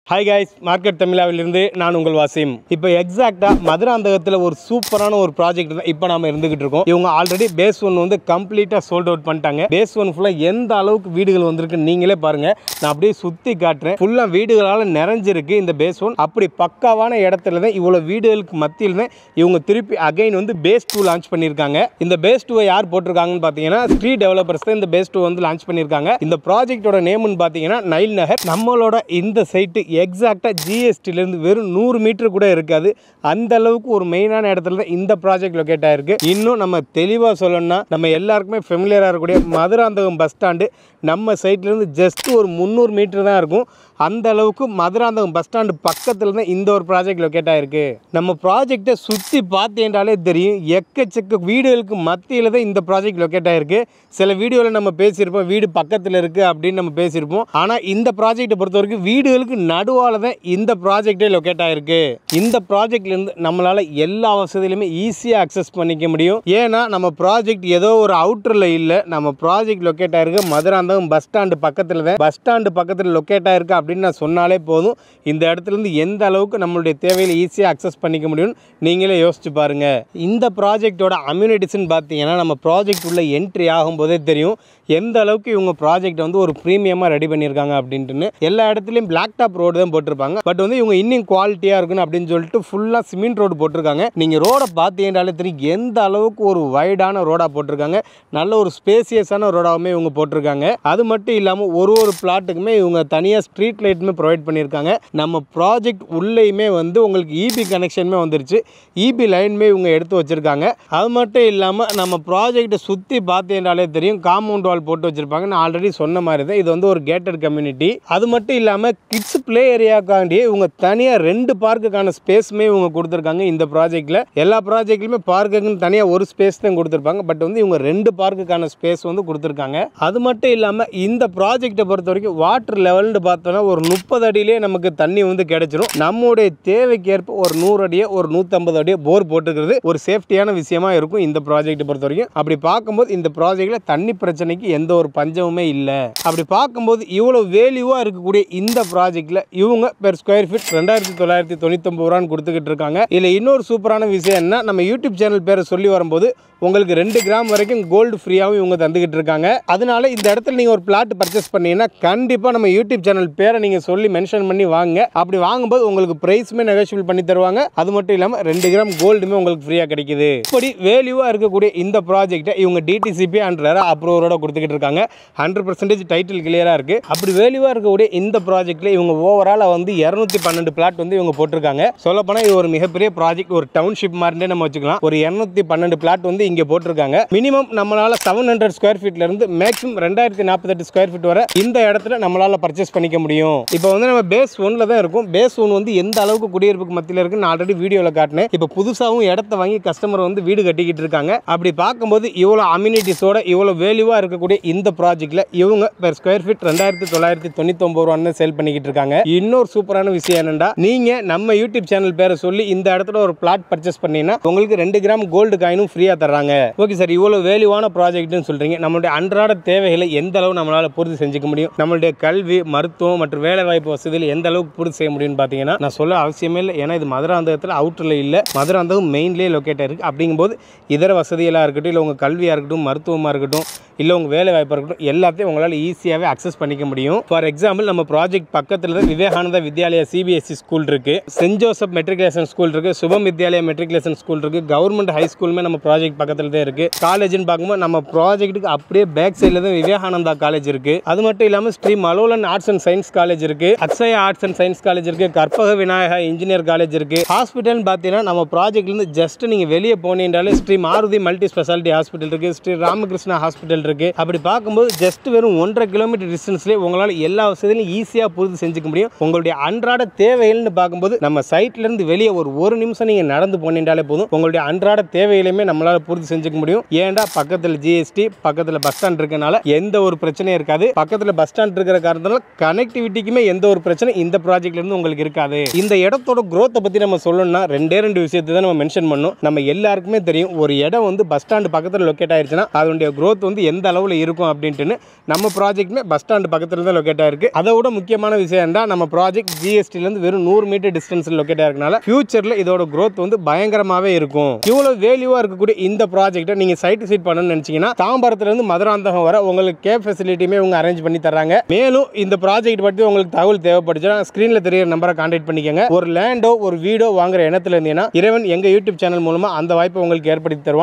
hi guys market தமிழாவிலிருந்து நான் உங்கள் வாசிம் இப்போ எக்ஸாக்டாக மதுராந்தகத்தில் ஒரு சூப்பரான ஒரு ப்ராஜெக்ட் தான் இப்போ நாம இருந்துகிட்டு இருக்கோம் இவங்க ஆல்ரெடி பேஸ் ஒன் வந்து கம்ப்ளீட்டாக சோல்ட் அவுட் பண்ணிட்டாங்க பேஸ் ஒன் ஃபுல்லாக எந்த அளவுக்கு வீடுகள் வந்திருக்கு நீங்களே பாருங்க நான் அப்படியே சுற்றி காட்டுறேன் ஃபுல்லாக வீடுகளால் நிறைஞ்சிருக்கு இந்த பேஸ் ஒன் அப்படி பக்காவான இடத்துல தான் இவ்வளோ வீடுகளுக்கு மத்தியில் தான் இவங்க திருப்பி அகைன் வந்து பேஸ் டூ லான்ச் பண்ணியிருக்காங்க இந்த பேஸ் டூவை யார் போட்டிருக்காங்கன்னு பார்த்தீங்கன்னா ஸ்ரீ டெவலப்பர்ஸ் தான் இந்த பேஸ் டூ வந்து லான்ச் பண்ணியிருக்காங்க இந்த ப்ராஜெக்டோட நேம்னு பார்த்தீங்கன்னா நைல் நகர் நம்மளோட இந்த சைட்டு எக்ஸாக்டாக ஜிஎஸ்டிலேருந்து வெறும் நூறு மீட்டர் கூட இருக்காது அந்த அளவுக்கு ஒரு மெயினான இடத்துல தான் இந்த ப்ராஜெக்ட் லொக்கேட் ஆயிருக்கு இன்னும் நம்ம தெளிவாக சொல்லணும்னா நம்ம எல்லாருக்குமே ஃபெமிலியராக இருக்கக்கூடிய மதுராந்தகம் பஸ் ஸ்டாண்டு நம்ம சைட்லேருந்து ஜஸ்ட் ஒரு முந்நூறு மீட்டர் தான் இருக்கும் அந்த அளவுக்கு மதுராந்தகம் பஸ் ஸ்டாண்டு பக்கத்தில் தான் இந்த ஒரு ப்ராஜெக்ட் லொக்கேட் ஆயிருக்கு நம்ம ப்ராஜெக்டை சுற்றி பார்த்தேன்றாலே தெரியும் எக்கச்சக்க வீடுகளுக்கு மத்தியில் தான் இந்த ப்ராஜெக்ட் லொக்கேட் ஆயிருக்கு சில வீடியோவில் நம்ம பேசியிருப்போம் வீடு பக்கத்தில் இருக்குது அப்படின்னு நம்ம பேசியிருப்போம் ஆனால் இந்த ப்ராஜெக்ட்டை பொறுத்த வரைக்கும் வீடுகளுக்கு நடுவால் தான் இந்த ப்ராஜெக்டே லொக்கேட் ஆயிருக்கு இந்த ப்ராஜெக்ட்லேருந்து நம்மளால் எல்லா வசதியிலுமே ஈஸியாக அக்சஸ் பண்ணிக்க முடியும் ஏன்னா நம்ம ப்ராஜெக்ட் ஏதோ ஒரு அவுட்டரில் இல்லை நம்ம ப்ராஜெக்ட் லொக்கேட் ஆயிருக்கு மதுராந்தகம் பஸ் ஸ்டாண்டு பக்கத்தில் தான் பஸ் ஸ்டாண்டு பக்கத்தில் லொக்கேட் ஆயிருக்கு அப்படின்னு நான் சொன்னாலே போதும் இந்த இடத்துலேருந்து எந்த அளவுக்கு நம்மளுடைய தேவையில் ஈஸியாக அக்சஸ் பண்ணிக்க முடியும்னு நீங்களே யோசிச்சு பாருங்க இந்த ப்ராஜெக்டோட அம்யூனிட்டிஸ்ன்னு பார்த்தீங்கன்னா நம்ம ப்ராஜெக்ட் உள்ள என்ட்ரி ஆகும்போதே தெரியும் எந்த அளவுக்கு இவங்க ப்ராஜெக்ட் வந்து ஒரு ப்ரீமியமாக ரெடி பண்ணியிருக்காங்க அப்படின்ட்டுன்னு எல்லா இடத்துலையும் பிளாக் டாப் ரோடு தான் போட்டிருப்பாங்க பட் வந்து இவங்க இன்னும் குவாலிட்டியாக இருக்கணும் அப்படின்னு சொல்லிட்டு ஃபுல்லாக சிமெண்ட் ரோடு போட்டிருக்காங்க நீங்கள் ரோடை பார்த்தீங்கன்னாலே தெரியும் எந்த அளவுக்கு ஒரு வைடான ரோடாக போட்டிருக்காங்க நல்ல ஒரு ஸ்பேசியஸான ரோடாகவுமே இவங்க போட்டிருக்காங்க அது மட்டும் இல்லாமல் ஒரு ஒரு பிளாட்டுக்குமே இவங்க தனியாக ஸ்ட்ரீட் லைட்டுமே ப்ரொவைட் பண்ணியிருக்காங்க நம்ம ப்ராஜெக்ட் உள்ளேயுமே வந்து உங்களுக்கு இபி கனெக்ஷனுமே வந்துருச்சு இபி லைனுமே இவங்க எடுத்து வச்சுருக்காங்க அது மட்டும் இல்லாமல் நம்ம ப்ராஜெக்ட்டை சுற்றி பார்த்தீங்கன்னாலே தெரியும் காம்பவுண்ட் வால் போட்டு வச்சுருப்பாங்க நான் ஆல்ரெடி சொன்ன மாதிரி தான் இது வந்து ஒரு கேட்டட் கம்யூனிட்டி அது மட்டும் இல்லாமல் கிட்ஸ் ப்ளே ஏரியாக்காண்டி இவங்க தனியாக ரெண்டு பார்க்குக்கான ஸ்பேஸுமே இவங்க கொடுத்துருக்காங்க இந்த ப்ராஜெக்ட்டில் எல்லா ப்ராஜெக்ட்லையுமே பார்க்குக்குன்னு தனியாக ஒரு ஸ்பேஸ் தான் கொடுத்துருப்பாங்க பட் வந்து இவங்க ரெண்டு பார்க்குக்கான ஸ்பேஸ் வந்து கொடுத்துருக்காங்க அது மட்டும் இல்லாமல் இந்த ப்ராஜெக்ட்டை பொறுத்த வரைக்கும் வாட்டர் லெவல்னு பார்த்தோன்னா ஒரு முப்பது அடியிலே நமக்கு தண்ணி வந்து கிடைச்சிரும் நம்முடைய தேவைக்கு ஏற்ப ஒரு நூறு அடியே ஒரு நூற்றம்பது அடியே போர் போட்டுக்கிறது ஒரு சேஃப்டியான விஷயமா இருக்கும் இந்த ப்ராஜெக்ட்டை பொறுத்த வரைக்கும் அப்படி பார்க்கும்போது இந்த ப்ராஜெக்ட்டில் தண்ணி பிரச்சனைக்கு எந்த ஒரு பஞ்சமுமே இல்லை அப்படி பார்க்கும்போது இவ்வளோ வேல்யூவாக இருக்கக்கூடிய இந்த ப்ராஜெக்ட்டில் இவங்க பெர் ஸ்கொயர் ஃபீட் ரெண்டாயிரத்தி தொள்ளாயிரத்தி தொண்ணூத்தொம்பது ரூபான்னு கொடுத்துக்கிட்டு இருக்காங்க இதில் இன்னொரு சூப்பரான விஷயம் என்ன நம்ம யூடியூப் சேனல் பேரை சொல்லி வரும்போது உங்களுக்கு ரெண்டு கிராம் வரைக்கும் கோல்டு ஃப்ரீயாகவும் இவங்க தந்துக்கிட்டு இருக்காங்க அதனால இந்த இடத்துல நீங்கள் ஒரு பிளாட் பர்ச்சேஸ் பண்ணீங்கன்னா கண்டிப்பாக நம்ம யூடியூப் சேனல் பேரை நீங்கள் சொல்லி மென்ஷன் பண்ணி வாங்க அப்படி வாங்கும்போது உங்களுக்கு ப்ரைஸுமே நெகோஷியபிள் பண்ணி தருவாங்க அது மட்டும் இல்லாமல் ரெண்டு கிராம் கோல்டுமே உங்களுக்கு ஃப்ரீயாக கிடைக்குது இப்படி வேல்யூவாக இருக்கக்கூடிய இந்த ப்ராஜெக்ட்டை இவங்க டிடிசிபி அண்ட் ரெரா அப்ரூவரோட கொடுத்துக்கிட்டு இருக்காங்க ஹண்ட்ரட் பர்சன்டேஜ் டைட்டில் கிளியராக இருக்குது அப்படி வேல்யூவாக இருக்கக்கூடிய இந்த ப்ராஜெக்ட்டில் இவங்க ஓவராலாக வந்து இரநூத்தி பன்னெண்டு பிளாட் வந்து இவங்க போட்டிருக்காங்க சொல்லப்போனால் இது ஒரு மிகப்பெரிய ப்ராஜெக்ட் ஒரு டவுன்ஷிப் மாதிரியே நம்ம வச்சுக்கலாம் ஒரு இரநூத்தி பன்னெண்டு பிளாட் வந்து இங்கே போட்டிருக்காங்க மினிமம் நம்மளால செவன் ஹண்ட்ரட் ஸ்கொயர் ஃபீட்ல இருந்து மேக்ஸிமம் ரெண்டாயிரத்தி நாற்பத்தெட்டு ஸ்கொயர் ஃபீட் வரை இந்த இடத்துல நம்மளால பர்ச்சேஸ் பண்ணிக்க முடியும் இப்போ வந்து நம்ம பேஸ் ஒன்ல தான் இருக்கும் பேஸ் ஒன் வந்து எந்த அளவுக்கு குடியிருப்புக்கு மத்தியில் இருக்குன்னு நான் ஆல்ரெடி வீடியோவில் காட்டினேன் இப்போ புதுசாகவும் இடத்த வாங்கி கஸ்டமர் வந்து வீடு கட்டிக்கிட்டு இருக்காங்க அப்படி பார்க்கும்போது இவ்வளோ அம்யூனிட்டிஸோட இவ்வளோ வேல்யூவாக இருக்கக்கூடிய இந்த ப்ராஜெக்ட்ல இவங்க பெர் ஸ்கொயர் ஃபீட் ரெண்டாயிரத்தி தொள்ளாயிரத்தி தொண்ணூத்தொம்பது ரூபான்னு சேல் பண்ணிக்கிட்டு இருக்காங்க இன்னொரு சூப்பரான விஷயம் என்னன்னா நீங்க நம்ம யூடியூப் சேனல் பேரை சொல்லி இந்த இடத்துல ஒரு பிளாட் பர்ச்சேஸ் பண்ணீங்கன்னா உங்களுக்கு ரெண்டு கிராம் கோல்டு காயினும் ஃப்ரீயாக தர்றாங்க ஓகே சார் இவ்வளோ வேல்யூவான ப்ராஜெக்ட்னு சொல்றீங்க நம்மளுடைய அன்றாட தேவைகளை எந்த அளவு நம்மளால பூர்த்தி செஞ்சுக்க முடியும் நம்மளுடைய கல்வி மருத்துவம் மற்றும் வேலை வாய்ப்பு வசதியில் எந்த அளவுக்கு பூர்த்தி செய்ய முடியும்னு பார்த்தீங்கன்னா நான் சொல்ல அவசியமே இல்லை ஏன்னா இது மதுராந்தகத்தில் அவுட்டரில் இல்லை மதுராந்தகம் மெயின்லேயே லொக்கேட் ஆயிருக்கு அப்படிங்கும்போது இதர வசதிகளாக இருக்கட்டும் இல்லை உங்கள் கல்வியாக இருக்கட்டும் மருத்துவமாக இருக்கட்டும் இல்லை உங்கள் வேலை வாய்ப்பாக இருக்கட்டும் எல்லாத்தையும் உங்களால் ஈஸியாகவே அக்சஸ் பண்ணிக்க முடியும் ஃபார் எக்ஸாம்பிள் நம்ம ப்ராஜெக்ட் பக்கத்தில் தான் விவேகானந்தா வித்யாலயா சிபிஎஸ்சி ஸ்கூல் இருக்கு சென்ட் ஜோசப் மெட்ரிகுலேஷன் ஸ்கூல் இருக்கு சுபம் வித்யாலயா மெட்ரிகுலேஷன் ஸ்கூல் இருக்கு கவர்மெண்ட் ஹை ஸ்கூலுமே நம்ம ப்ராஜெக்ட் பக்கத்தில் தான் இருக்கு காலேஜ்னு பார்க்கும்போது நம்ம ப்ராஜெக்ட்டுக்கு அப்படியே பேக் சைடில் தான் விவேகானந்தா காலேஜ் இருக்கு அது மட்டும் இல்லாமல் Sri Malolan arts and science college இருக்கு Akshaya arts and science college இருக்கு கற்பக விநாயகா இன்ஜினியர் காலேஜ் இருக்கு ஹாஸ்பிட்டல்னு பார்த்தீங்கன்னா நம்ம ப்ராஜெக்ட்லேருந்து ஜஸ்ட் நீங்கள் வெளியே போனீங்கனாலே Sri Maruthi multi specialty hospital இருக்கு ஸ்ரீ ராமகிருஷ்ணா ஹாஸ்பிட்டல் இருக்கு அப்படி பார்க்கும்போது ஜஸ்ட் வெறும் ஒன்றரை கிலோமீட்டர் டிஸ்டன்ஸ்லேயே உங்களால் எல்லா வசதியிலும் ஈஸியாக பூர்த்தி செஞ்சுக்க முடியும் உங்களுடைய அன்றாட தேவைகள்னு பார்க்கும்போது நம்ம சைட்ல இருந்து வெளியே ஒரு ஒரு நிமிஷம் நீங்கள் நடந்து போனீங்கனாலே போதும் உங்களுடைய அன்றாட தேவைகளையுமே நம்மளால் பூர்த்தி செஞ்சுக்க முடியும் ஏன்டா பக்கத்தில் ஜிஎஸ்டி பக்கத்தில் பஸ் ஸ்டாண்ட் இருக்கனால எந்த ஒரு பிரச்சனையும் இருக்காது பக்கத்தில் பஸ் ஸ்டாண்ட் இருக்கிற காரணத்தினால கனெக்டிவிட்டிக்குமே எந்த ஒரு பிரச்சனை இந்த ப்ராஜெக்ட்ல இருந்து உங்களுக்கு இருக்காது இந்த இடத்தோட growth பற்றி நம்ம சொல்லணும்னா ரெண்டே ரெண்டு விஷயத்தை தான் நம்ம மென்ஷன் பண்ணோம் நம்ம எல்லாருக்குமே தெரியும் ஒரு இடம் வந்து பஸ் ஸ்டாண்டு பக்கத்தில் லொக்கேட் ஆயிருச்சுன்னா அதனுடைய growth வந்து எந்த அளவு அளவில் இருக்கும் அப்படின்ட்டுன்னு நம்ம ப்ராஜெக்ட்மே பஸ் ஸ்டாண்டு பக்கத்தில் தான் லொக்கேட் ஆயிருக்கு அதை விட முக்கியமான விஷயம் என்ன நம்ம ப்ராஜெக்ட் ஜிஎஸ்டிலேருந்து வெறும் நூறு மீட்டர் டிஸ்டன்ஸில் லொக்கேட் ஆயிருக்கனால ஃபியூச்சரில் இதோட growth வந்து பயங்கரமாகவே இருக்கும் இவ்வளோ வேல்யூவாக இருக்கக்கூடிய இந்த ப்ராஜெக்ட்டை நீங்கள் சைட் விசிட் பண்ணணும்னு நினச்சிங்கன்னா தாம்பரத்துலேருந்து மதுராந்தகம் வர உங்களுக்கு கேப் ஃபெசிலிட்டியுமே இவங்க அரேஞ்ச் பண்ணி தராங்க மேலும் இந்த ப்ராஜெக்ட் பற்றி உங்களுக்கு தகவல் தேவைப்படுச்சுன்னா ஸ்க்ரீனில் தெரியிற நம்பரை கான்டாக்ட் பண்ணிக்கோங்க ஒரு லேண்டோ ஒரு வீடோ வாங்குற எண்ணத்தில் இருந்தீங்கன்னா இறைவன் எங்கள் யூடியூப் சேனல் மூலமாக அந்த வாய்ப்பை உங்களுக்கு ஏற்படுத்தி தருவான்